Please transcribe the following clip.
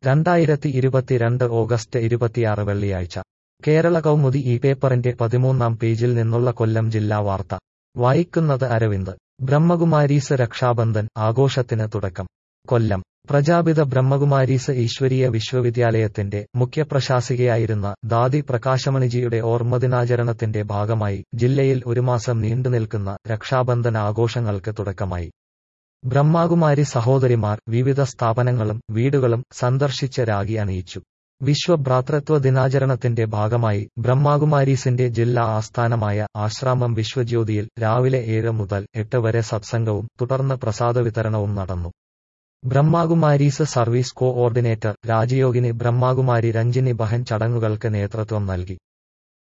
രണ്ടായിരത്തി ഇരുപത്തിരണ്ട് ഓഗസ്റ്റ് ഇരുപത്തിയാറ് വെള്ളിയാഴ്ച കേരള കൗമുദി ഈ പേപ്പറിന്റെ പതിമൂന്നാം പേജിൽ നിന്നുള്ള കൊല്ലം ജില്ലാ വാർത്ത വായിക്കുന്നത് അരവിന്ദ് ബ്രഹ്മകുമാരീസ് രക്ഷാബന്ധൻ ആഘോഷത്തിന് തുടക്കം കൊല്ലം പ്രജാപിത ബ്രഹ്മകുമാരീസ് ഈശ്വരീയ വിശ്വവിദ്യാലയത്തിന്റെ മുഖ്യപ്രശാസികയായിരുന്ന ദാദി പ്രകാശമണിജിയുടെ ഓർമ്മദിനാചരണത്തിന്റെ ഭാഗമായി ജില്ലയിൽ ഒരു മാസം നീണ്ടുനിൽക്കുന്ന രക്ഷാബന്ധൻ ആഘോഷങ്ങൾക്ക് തുടക്കമായി ബ്രഹ്മകുമാരി സഹോദരിമാർ വിവിധ സ്ഥാപനങ്ങളും വീടുകളും സന്ദർശിച്ച് രാഗി അണിയിച്ചു വിശ്വഭ്രാതൃത്വ ദിനാചരണത്തിന്റെ ഭാഗമായി ബ്രഹ്മകുമാരീസിന്റെ ജില്ലാ ആസ്ഥാനമായ ആശ്രാമം വിശ്വജ്യോതിയിൽ രാവിലെ ഏഴ് മുതൽ എട്ട് വരെ സത്സംഗവും തുടർന്ന് പ്രസാദ വിതരണവും നടന്നു ബ്രഹ്മകുമാരീസ് സർവീസ് കോഓർഡിനേറ്റർ രാജയോഗിനി ബ്രഹ്മകുമാരി രഞ്ജിനി ബഹൻ ചടങ്ങുകൾക്ക് നേതൃത്വം നൽകി